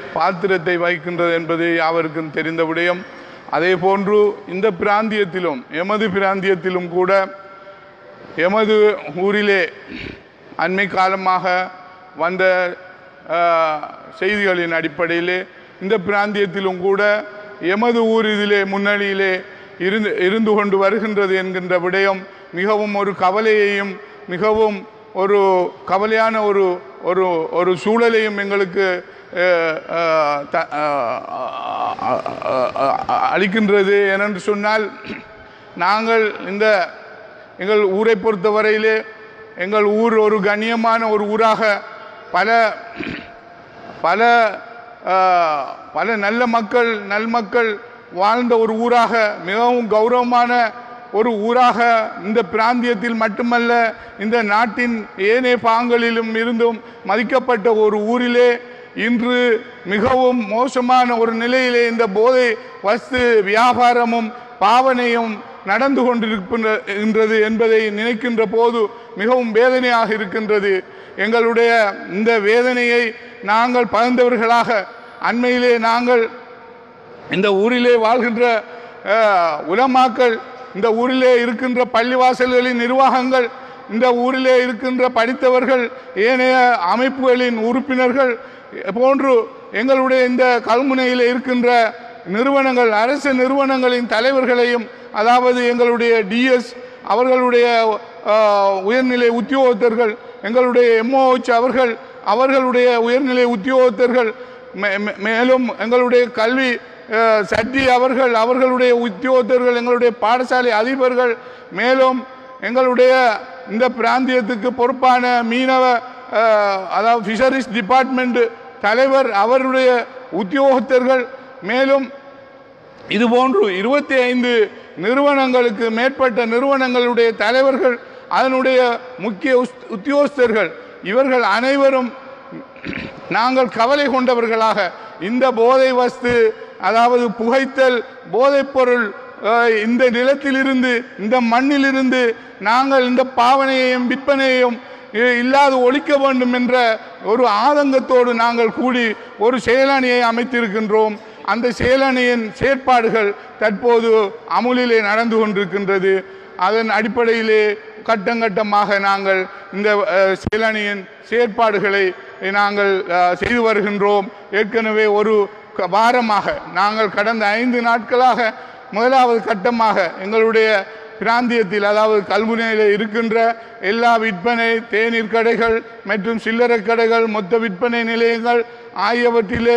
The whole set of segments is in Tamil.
பாத்திரத்தை வகிக்கின்றது என்பது யாவருக்கும் தெரிந்த விடயம் அதே போன்று இந்த பிராந்தியத்திலும் எமது பிராந்தியத்திலும் கூட எமது ஊரிலே அண்மை காலமாக வந்த அஹ், செய்திகளின் அடிப்படையிலே இந்த பிராந்தியத்திலும் கூட எமது ஊர் இதிலே முன்னணியிலே இருந்து இருந்து கொண்டு வருகின்றது என்கின்ற விடயம் மிகவும் ஒரு கவலையையும் மிகவும் ஒரு கவலையான ஒரு ஒரு ஒரு சூழலையும் எங்களுக்கு அஹ், அஹ், த- அஹ், அஹ், அஹ், அஹ், அளிக்கின்றது ஏனென்று சொன்னால் நாங்கள் இந்த எங்கள் ஊரை பொறுத்தவரையிலே எங்கள் ஊர் ஒரு கண்ணியமான ஒரு ஊராக பல பல ஆஹ், பல நல்ல மக்கள் நல்மக்கள் வாழ்ந்த ஒரு ஊராக மிகவும் கௌரவமான ஒரு ஊராக இந்த பிராந்தியத்தில் மட்டுமல்ல இந்த நாட்டின் ஏனைய பாங்களிலும் இருந்தும் மதிக்கப்பட்ட ஒரு ஊரிலே இன்று மிகவும் மோசமான ஒரு நிலையிலே இந்த போதை வஸ்து வியாபாரமும் பாவனையும் நடந்து கொண்டிருக்கின்றது என்பதை நினைக்கின்ற போது மிகவும் வேதனையாக இருக்கின்றது எங்களுடைய இந்த வேதனையை நாங்கள் பகிர்ந்தவர்களாக அண்மையிலே நாங்கள் இந்த ஊரிலே வாழ்கின்ற அஹ், உலமாக்கள் இந்த ஊரிலே இருக்கின்ற பள்ளிவாசல்களின் நிர்வாகங்கள் இந்த ஊரிலே இருக்கின்ற படித்தவர்கள் ஏனைய அமைப்புகளின் உறுப்பினர்கள் போன்று எங்களுடைய இந்த கல்முனையில் இருக்கின்ற நிறுவனங்கள் அரசு நிறுவனங்களின் தலைவர்களையும் அதாவது எங்களுடைய டிஎஸ் அவர்களுடைய அஹ், உயர்நிலை உத்தியோகத்தர்கள் எங்களுடைய எம்ஓஹெச் அவர்கள் அவர்களுடைய உயர்நிலை உத்தியோகத்தர்கள் மே- மே- மேலும் எங்களுடைய கல்வி அஹ், சட்டி அவர்கள் அவர்களுடைய உத்தியோகத்தர்கள் எங்களுடைய பாடசாலை அதிபர்கள் மேலும் எங்களுடைய இந்த பிராந்தியத்துக்கு பொறுப்பான மீனவ அஹ், அதாவது ஃபிஷரிஸ் டிபார்ட்மெண்ட் தலைவர் அவருடைய உத்தியோகத்தர்கள் மேலும் இது போன்று இருபத்தி ஐந்து நிறுவனங்களுக்கு மேற்பட்ட நிறுவனங்களுடைய தலைவர்கள் அதனுடைய முக்கிய உஸ்- உத்தியோகஸ்தர்கள் இவர்கள் அனைவரும் நாங்கள் கவலை கொண்டவர்களாக இந்த போதை வஸ்து அதாவது புகைத்தல் போதைப்பொருள் அஹ், இந்த நிலத்திலிருந்து இந்த மண்ணிலிருந்து நாங்கள் இந்த பாவனையையும் விற்பனையையும் இ- இல்லாது ஒழிக்க வேண்டும் என்ற ஒரு ஆதங்கத்தோடு நாங்கள் கூடி ஒரு செயலணியை அமைத்திருக்கின்றோம் அந்த செயலணியின் செயற்பாடுகள் தற்போது அமுலிலே நடந்து கொண்டிருக்கின்றது அதன் அடிப்படையிலே கட்டங்கட்டமாக நாங்கள் இந்த அஹ், செயலணியின் செயற்பாடுகளை நாங்கள் அஹ், செய்து வருகின்றோம் ஏற்கனவே ஒரு க- வாரமாக நாங்கள் கடந்த ஐந்து நாட்களாக முதலாவது கட்டமாக எங்களுடைய பிராந்தியத்தில் அதாவது கல்முனையில் இருக்கின்ற எல்லா விற்பனை தேநீர் கடைகள் மற்றும் சில்லறை கடைகள் மொத்த விற்பனை நிலையங்கள் ஆகியவற்றிலே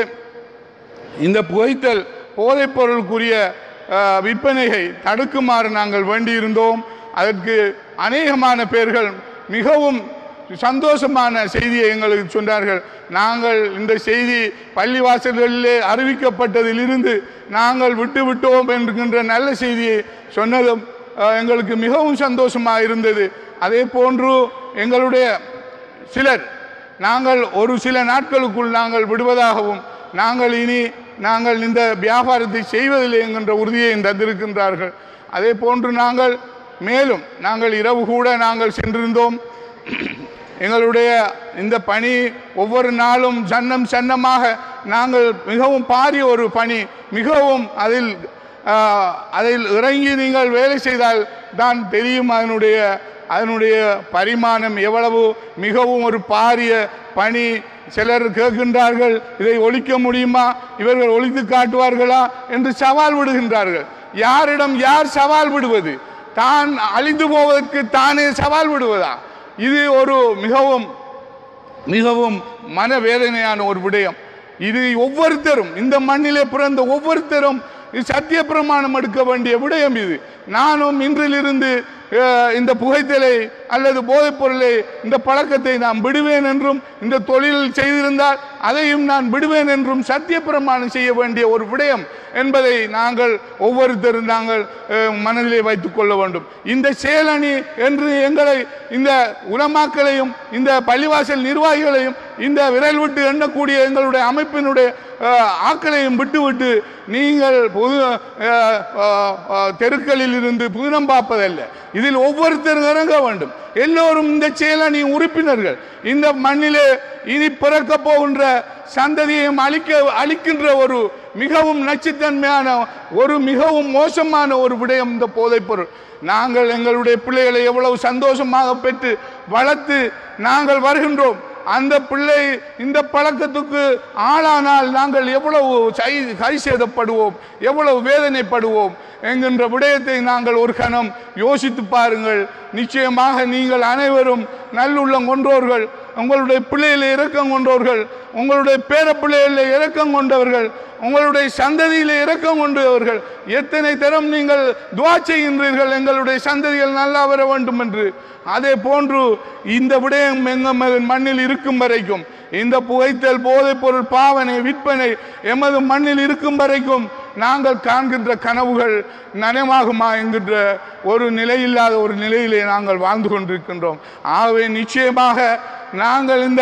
இந்த புகைத்தல் போதைப்பொருளுக்குரிய அஹ், விற்பனையை தடுக்குமாறு நாங்கள் வேண்டியிருந்தோம் அதற்கு அநேகமான பேர்கள் மிகவும் சந்தோஷமான செய்தியை எங்களுக்கு சொன்னார்கள் நாங்கள் இந்த செய்தி பள்ளிவாசல்களிலே அறிவிக்கப்பட்டதிலிருந்து நாங்கள் விட்டு விட்டோம் என்கின்ற நல்ல செய்தியை சொன்னதும் அஹ், எங்களுக்கு மிகவும் சந்தோஷமாக இருந்தது அதே போன்று எங்களுடைய சிலர் நாங்கள் ஒரு சில நாட்களுக்குள் நாங்கள் விடுவதாகவும் நாங்கள் இனி நாங்கள் இந்த வியாபாரத்தை செய்வதில்லை என்கின்ற உறுதியை தந்திருக்கின்றார்கள் அதே போன்று நாங்கள் மேலும் நாங்கள் இரவு கூட நாங்கள் சென்றிருந்தோம் எங்களுடைய இந்த பணி ஒவ்வொரு நாளும் சன்னம் சன்னமாக நாங்கள் மிகவும் பாரிய ஒரு பணி மிகவும் அதில் ஆஹ், அதில் இறங்கி நீங்கள் வேலை செய்தால் தான் தெரியும் அதனுடைய அதனுடைய பரிமாணம் எவ்வளவு மிகவும் ஒரு பாரிய பணி சிலர் கேட்கின்றார்கள் இதை ஒழிக்க முடியுமா இவர்கள் ஒழித்து காட்டுவார்களா என்று சவால் விடுகின்றார்கள் யாரிடம் யார் சவால் விடுவது தான் அழிந்து போவதற்கு தானே சவால் விடுவதா இது ஒரு மிகவும் மிகவும் மனவேதனையான ஒரு விடயம் இது ஒவ்வொருத்தரும் இந்த மண்ணிலே பிறந்த ஒவ்வொருத்தரும் இது சத்திய பிரமாணம் எடுக்க வேண்டிய விடயம் இது நானும் இன்றிலிருந்து அஹ், இந்த புகைத்தலை அல்லது போதைப் பொருளை இந்த பழக்கத்தை நான் விடுவேன் என்றும் இந்த தொழில் செய்திருந்தால் அதையும் நான் விடுவேன் என்றும் சத்திய பிரமாணம் செய்ய வேண்டிய ஒரு விடயம் என்பதை நாங்கள் ஒவ்வொருத்தரும் நாங்கள் அஹ், மனதிலே வைத்துக் கொள்ள வேண்டும் இந்த செயலணி என்று எங்களை இந்த உலமாக்களையும் இந்த பள்ளிவாசல் நிர்வாகிகளையும் இந்த விரல் விட்டு எண்ணக்கூடிய எங்களுடைய அமைப்பினுடைய அஹ், ஆக்களையும் விட்டுவிட்டு நீங்கள் பொது அஹ், அஹ், அஹ், தெருக்களில் இருந்து புதினம் பார்ப்பதல்ல இதில் ஒவ்வொருத்தரும் இறங்க வேண்டும் எல்லோரும் இந்த செயலணி உறுப்பினர்கள் இந்த மண்ணிலே இனி பிறக்க போகின்ற சந்ததியையும் அழிக்க அழிக்கின்ற ஒரு மிகவும் நச்சுத்தன்மையான ஒரு மிகவும் மோசமான ஒரு விடயம் இந்த போதைப் பொருள் நாங்கள் எங்களுடைய பிள்ளைகளை எவ்வளவு சந்தோஷமாக பெற்று வளர்த்து நாங்கள் வருகின்றோம் அந்த பிள்ளை இந்த பழக்கத்துக்கு ஆளானால் நாங்கள் எவ்வளவு சை- கை சேதப்படுவோம் எவ்வளவு வேதனைப்படுவோம் என்கின்ற விடயத்தை நாங்கள் ஒரு கணம் யோசித்து பாருங்கள் நிச்சயமாக நீங்கள் அனைவரும் நல்லுள்ளம் கொண்டோர்கள் உங்களுடைய பிள்ளைகளை இரக்கம் கொண்டவர்கள் உங்களுடைய பேர பிள்ளைகளில் இரக்கம் கொண்டவர்கள் உங்களுடைய சந்ததியில் இரக்கம் கொண்டவர்கள் எத்தனை தரம் நீங்கள் துவா செய்கின்றீர்கள் எங்களுடைய சந்ததிகள் நல்லா வர வேண்டும் என்று அதே போன்று இந்த விடயம் எங்கள் மண்ணில் இருக்கும் வரைக்கும் இந்த புகைத்தல் போதைப் பொருள் பாவனை விற்பனை எமது மண்ணில் இருக்கும் வரைக்கும் நாங்கள் காண்கின்ற கனவுகள் நனமாகுமா என்கின்ற ஒரு நிலையில்லாத ஒரு நிலையிலே நாங்கள் வாழ்ந்து கொண்டிருக்கின்றோம் ஆகவே நிச்சயமாக நாங்கள் இந்த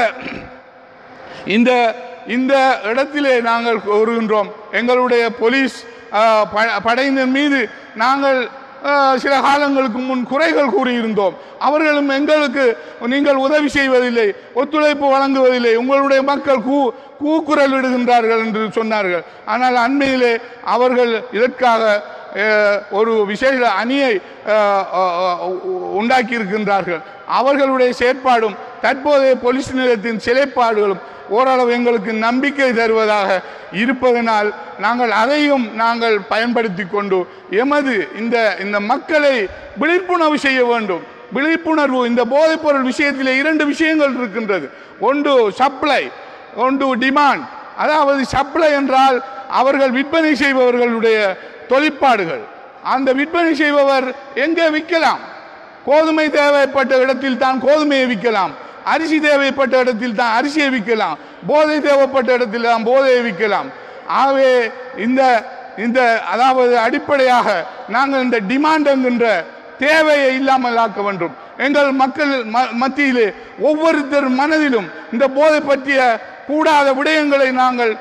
இந்த இந்த இடத்திலே நாங்கள் கூறுகின்றோம் எங்களுடைய போலீஸ் ஆஹ், ப- படையினர் மீது நாங்கள் ஆஹ், சில காலங்களுக்கு முன் குறைகள் கூறியிருந்தோம் அவர்களும் எங்களுக்கு நீங்கள் உதவி செய்வதில்லை ஒத்துழைப்பு வழங்குவதில்லை உங்களுடைய மக்கள் கூ கூக்குரல் விடுகின்றார்கள் என்று சொன்னார்கள் ஆனால் அண்மையிலே அவர்கள் இதற்காக அஹ், ஒரு விசேஷ அணியை அஹ், அஹ், உண்டாக்கி இருக்கின்றார்கள் அவர்களுடைய செயற்பாடும் தற்போதைய போலீஸ் நிலையத்தின் சிலைப்பாடுகளும் ஓரளவு எங்களுக்கு நம்பிக்கை தருவதாக இருப்பதனால் நாங்கள் அதையும் நாங்கள் பயன்படுத்தி கொண்டு எமது இந்த இந்த மக்களை விழிப்புணர்வு செய்ய வேண்டும் விழிப்புணர்வு இந்த போதைப்பொருள் விஷயத்தில் இரண்டு விஷயங்கள் இருக்கின்றது ஒன்று சப்ளை ஒன்று டிமாண்ட் அதாவது சப்ளை என்றால் அவர்கள் விற்பனை செய்பவர்களுடைய தொழிற்பாடுகள் அந்த விற்பனை செய்பவர் எங்கே விற்கலாம் கோதுமை தேவைப்பட்ட இடத்தில் தான் கோதுமையை விற்கலாம் அரிசி தேவைப்பட்ட இடத்தில் தான் அரிசியை விற்கலாம் போதை தேவைப்பட்ட இடத்தில் தான் போதையை விற்கலாம் ஆகவே இந்த இந்த அதாவது அடிப்படையாக நாங்கள் இந்த டிமாண்ட் என்கின்ற தேவையை இல்லாமல் ஆக்க வேண்டும் எங்கள் மக்கள் ம- மத்தியிலே ஒவ்வொருத்தர் மனதிலும் இந்த போதை பற்றிய கூடாத விடயங்களை நாங்கள்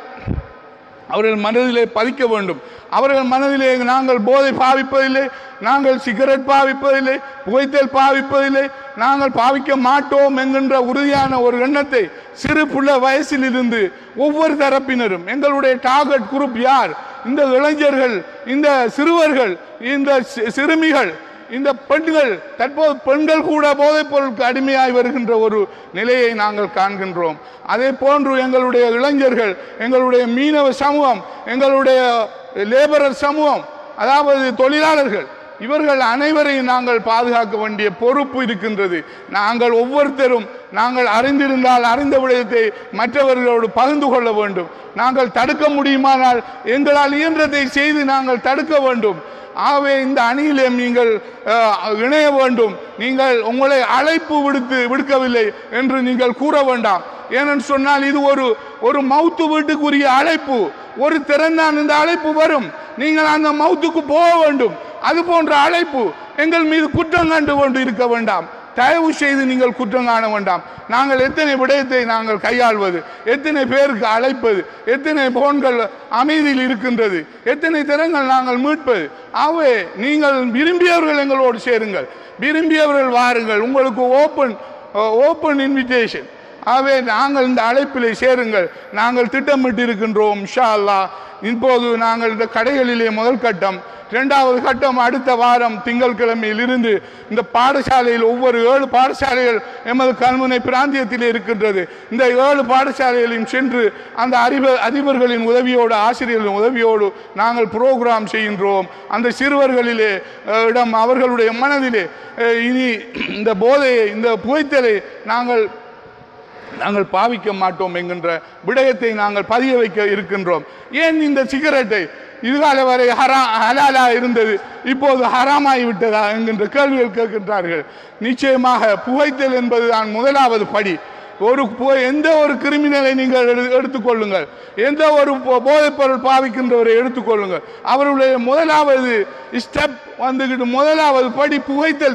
அவர்கள் மனதிலே பதிக்க வேண்டும் அவர்கள் மனதிலே நாங்கள் போதை பாவிப்பதில்லை நாங்கள் சிகரெட் பாவிப்பதில்லை புகைத்தல் பாவிப்பதில்லை நாங்கள் பாவிக்க மாட்டோம் என்கின்ற உறுதியான ஒரு எண்ணத்தை சிறு புள்ள வயசில் இருந்து ஒவ்வொரு தரப்பினரும் எங்களுடைய டார்கெட் குரூப் யார் இந்த இளைஞர்கள் இந்த சிறுவர்கள் இந்த சி- சிறுமிகள் இந்த பெண்கள் தற்போது பெண்கள் கூட போதைப் பொருளுக்கு அடிமையாய் வருகின்ற ஒரு நிலையை நாங்கள் காண்கின்றோம் அதே போன்று எங்களுடைய இளைஞர்கள் எங்களுடைய மீனவ சமூகம் எங்களுடைய லேபரர் சமூகம் அதாவது தொழிலாளர்கள் இவர்கள் அனைவரையும் நாங்கள் பாதுகாக்க வேண்டிய பொறுப்பு இருக்கின்றது நாங்கள் ஒவ்வொருத்தரும் நாங்கள் அறிந்திருந்தால் அறிந்த விடயத்தை மற்றவர்களோடு பகிர்ந்து கொள்ள வேண்டும் நாங்கள் தடுக்க முடியுமானால் எங்களால் இயன்றதை செய்து நாங்கள் தடுக்க வேண்டும் ஆகவே இந்த அணியிலே நீங்கள் அஹ், இணைய வேண்டும் நீங்கள் உங்களை அழைப்பு விடுத்து விடுக்கவில்லை என்று நீங்கள் கூற வேண்டாம் ஏனென்று சொன்னால் இது ஒரு ஒரு மவுத்து வீட்டுக்குரிய அழைப்பு ஒரு திறந்தான் இந்த அழைப்பு வரும் நீங்கள் அந்த மவுத்துக்கு போக வேண்டும் அது போன்ற அழைப்பு எங்கள் மீது குற்றம் கண்டு கொண்டு இருக்க வேண்டாம் தயவு செய்து நீங்கள் குற்றம் காண வேண்டாம் நாங்கள் எத்தனை விடயத்தை நாங்கள் கையாள்வது எத்தனை பேருக்கு அழைப்பது எத்தனை போன்கள் அமைதியில் இருக்கின்றது எத்தனை திறங்கள் நாங்கள் மீட்பது ஆகவே நீங்கள் விரும்பியவர்கள் எங்களோடு சேருங்கள் விரும்பியவர்கள் வாருங்கள் உங்களுக்கு ஓப்பன் ஓப்பன் இன்விடேஷன் ஆகவே நாங்கள் இந்த அழைப்பிலே சேருங்கள் நாங்கள் திட்டமிட்டு இருக்கின்றோம் இன்ஷா அல்லாஹ் இப்போது நாங்கள் இந்த கடைகளிலே முதல் கட்டம் இரண்டாவது கட்டம் அடுத்த வாரம் திங்கட்கிழமையில் இருந்து இந்த பாடசாலையில் ஒவ்வொரு ஏழு பாடசாலைகள் எமது கல்முனை பிராந்தியத்தில் இருக்கின்றது இந்த ஏழு பாடசாலைகளையும் சென்று அந்த அறிவ அதிபர்களின் உதவியோடு ஆசிரியர்களின் உதவியோடு நாங்கள் புரோகிராம் செய்கின்றோம் அந்த சிறுவர்களிலே அஹ், இடம் அவர்களுடைய மனதிலே அஹ், இனி இந்த போதையை இந்த புகைத்தலை நாங்கள் நாங்கள் பாவிக்க மாட்டோம் என்கின்ற விடயத்தை நாங்கள் பதிய வைக்க இருக்கின்றோம் ஏன் இந்த சிகரெட்டை இதுகால வரை ஹரா ஹலாலா இருந்தது இப்போது ஹராமாகி விட்டதா என்கின்ற கேள்விகள் கேட்கின்றார்கள் நிச்சயமாக புகைத்தல் என்பதுதான் முதலாவது படி ஒரு பு- எந்த ஒரு கிரிமினலை நீங்கள் எடு- எடுத்துக்கொள்ளுங்கள் எந்த ஒரு போ- போதைப்பொருள் பாவிக்கின்றவரை எடுத்துக்கொள்ளுங்கள் அவருடைய முதலாவது ஸ்டெப் வந்துகிட்டு முதலாவது படி புகைத்தல் தான்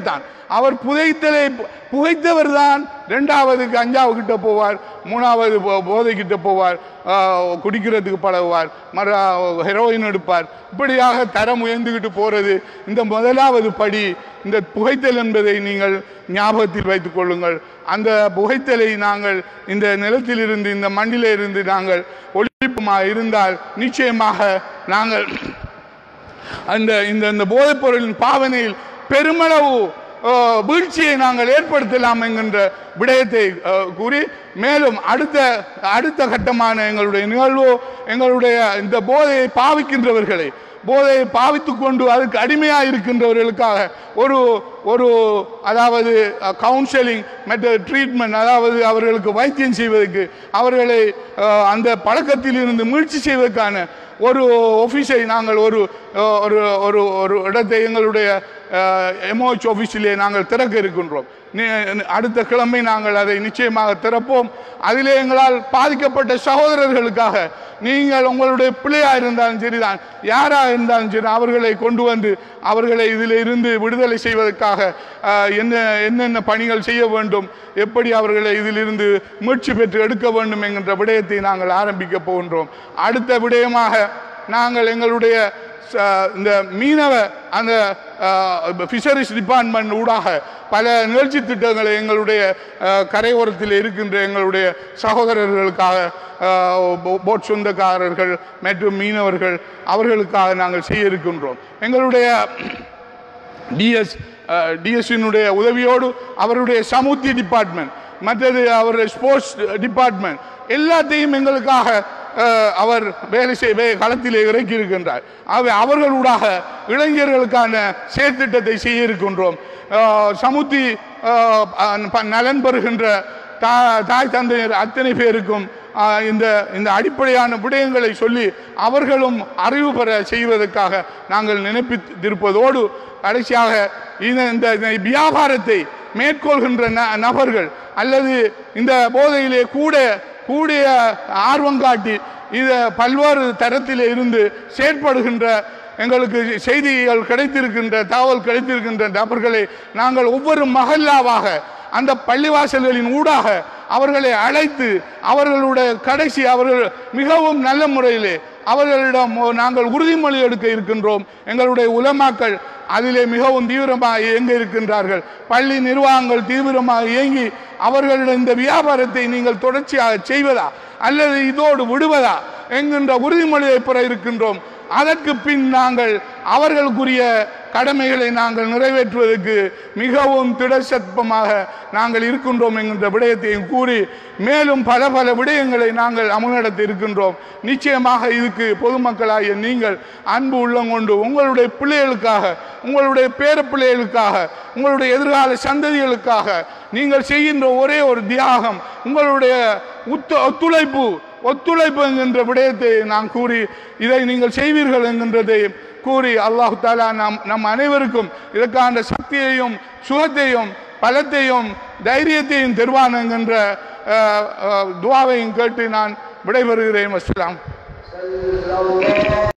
அவர் புதைத்தலை புகைத்தவர் தான் ரெண்டாவது கஞ்சாவு கிட்ட போவார் மூணாவது போ- போதை கிட்ட போவார் ஆஹ், குடிக்கிறதுக்கு பழகுவார் மற ஹெரோயின் எடுப்பார் இப்படியாக தரம் உயர்ந்துக்கிட்டு போறது இந்த முதலாவது படி இந்த புகைத்தல் என்பதை நீங்கள் ஞாபகத்தில் வைத்துக் கொள்ளுங்கள் அந்த புகைத்தலை நாங்கள் இந்த நிலத்திலிருந்து இந்த மண்ணிலே இருந்து நாங்கள் ஒழிப்புமாக இருந்தால் நிச்சயமாக நாங்கள் அந்த இந்த இந்த போதைப் பொருளின் பாவனையில் பெருமளவு அஹ், வீழ்ச்சியை நாங்கள் ஏற்படுத்தலாம் என்கின்ற விடயத்தை அஹ், கூறி மேலும் அடுத்த அடுத்த கட்டமான எங்களுடைய நிகழ்வு எங்களுடைய இந்த போதையை பாவிக்கின்றவர்களை போதையை பாவித்துக் கொண்டு அதுக்கு அடிமையாக இருக்கின்றவர்களுக்காக ஒரு ஒரு அதாவது கவுன்சிலிங் மற்ற ட்ரீட்மெண்ட் அதாவது அவர்களுக்கு வைத்தியம் செய்வதற்கு அவர்களை அஹ், அந்த பழக்கத்தில் இருந்து மீழ்ச்சி செய்வதற்கான ஒரு ஆஃபீஸை நாங்கள் ஒரு அஹ், ஒரு ஒரு ஒரு இடத்தை எங்களுடைய எம்ஓஹெச் ஆஃபீஸிலே நாங்கள் திறக்க இருக்கின்றோம் நி- அடுத்த கிழமை நாங்கள் அதை நிச்சயமாக திறப்போம் அதிலே எங்களால் பாதிக்கப்பட்ட சகோதரர்களுக்காக நீங்கள் உங்களுடைய பிள்ளையா இருந்தாலும் சரிதான் யாரா இருந்தாலும் சரி அவர்களை கொண்டு வந்து அவர்களை இதில் இருந்து விடுதலை செய்வதற்காக அஹ், என்ன என்னென்ன பணிகள் செய்ய வேண்டும் எப்படி அவர்களை இதிலிருந்து மீட்சி பெற்று எடுக்க வேண்டும் என்கின்ற விடயத்தை நாங்கள் ஆரம்பிக்க போகின்றோம் அடுத்த விடயமாக நாங்கள் எங்களுடைய ச- இந்த மீனவ அந்த ஃபிஷரிஸ் டிபார்ட்மெண்ட் ஊடாக பல நிகழ்ச்சி திட்டங்களை எங்களுடைய அஹ், கரையோரத்தில் இருக்கின்ற எங்களுடைய சகோதரர்களுக்காக அஹ், போ- போட் சொந்தக்காரர்கள் மற்றும் மீனவர்கள் அவர்களுக்காக நாங்கள் செய்ய இருக்கின்றோம் எங்களுடைய டிஎஸ் டிஎஸ்னுடைய உதவியோடு அவருடைய சமுத்தி டிபார்ட்மெண்ட் மற்றது அவருடைய ஸ்போர்ட்ஸ் டிபார்ட்மெண்ட் எல்லாத்தையும் எங்களுக்காக அஹ், அவர் வேலை செய் வே- களத்திலே இறக்கி இருக்கின்றார் ஆகவே அவர்களூடாக இளைஞர்களுக்கான செயற்திட்டத்தை செய்ய இருக்கின்றோம் அஹ், சமுத்தி அஹ், அஹ், ப- நலன் பெறுகின்ற தா- தாய் தந்தையர் அத்தனை பேருக்கும் ஆஹ், இந்த இந்த அடிப்படையான விடயங்களை சொல்லி அவர்களும் அறிவு பெற செய்வதற்காக நாங்கள் நினைப்பித்திருப்பதோடு கடைசியாக இந்த இந்த இந்த வியாபாரத்தை மேற்கொள்கின்ற ந- நபர்கள் அல்லது இந்த போதையிலே கூட கூடிய ஆர்வம் காட்டி இத பல்வேறு தரத்திலே இருந்து செயற்படுகின்ற எங்களுக்கு செய்திகள் கிடைத்திருக்கின்ற தகவல் கிடைத்திருக்கின்ற நபர்களை நாங்கள் ஒவ்வொரு மகல்லாவாக அந்த பள்ளிவாசல்களின் ஊடாக அவர்களை அழைத்து அவர்களுடைய கடைசி அவர்கள் மிகவும் நல்ல முறையிலே அவர்களிடம் நாங்கள் உறுதிமொழி எடுக்க இருக்கின்றோம் எங்களுடைய உலமாக்கள் அதிலே மிகவும் தீவிரமாக இயங்க இருக்கின்றார்கள் பள்ளி நிர்வாகங்கள் தீவிரமாக இயங்கி அவர்களிடம் இந்த வியாபாரத்தை நீங்கள் தொடர்ச்சியாக செய்வதா அல்லது இதோடு விடுவதா என்கின்ற உறுதிமொழியை பெற இருக்கின்றோம் அதற்கு பின் நாங்கள் அவர்களுக்குரிய கடமைகளை நாங்கள் நிறைவேற்றுவதற்கு மிகவும் திடசத்பமாக நாங்கள் இருக்கின்றோம் என்கின்ற விடயத்தையும் கூறி மேலும் பல பல விடயங்களை நாங்கள் அமல்நடத்த இருக்கின்றோம் நிச்சயமாக இதுக்கு பொதுமக்களாகிய நீங்கள் அன்பு உள்ளம் கொண்டு உங்களுடைய பிள்ளைகளுக்காக உங்களுடைய பேர பிள்ளைகளுக்காக உங்களுடைய எதிர்கால சந்ததிகளுக்காக நீங்கள் செய்கின்ற ஒரே ஒரு தியாகம் உங்களுடைய ஒத்து ஒத்துழைப்பு ஒத்துழைப்பு என்கின்ற விடயத்தை நான் கூறி இதை நீங்கள் செய்வீர்கள் என்கின்றதை கூறி அல்லாஹு தாலா நம் நம் அனைவருக்கும் இதற்கான சக்தியையும் சுகத்தையும் பலத்தையும் தைரியத்தையும் தருவான் என்கின்ற அஹ், அஹ், துவாவையும் கேட்டு நான் விடைபெறுகிறேன் அஸ்ஸலாம்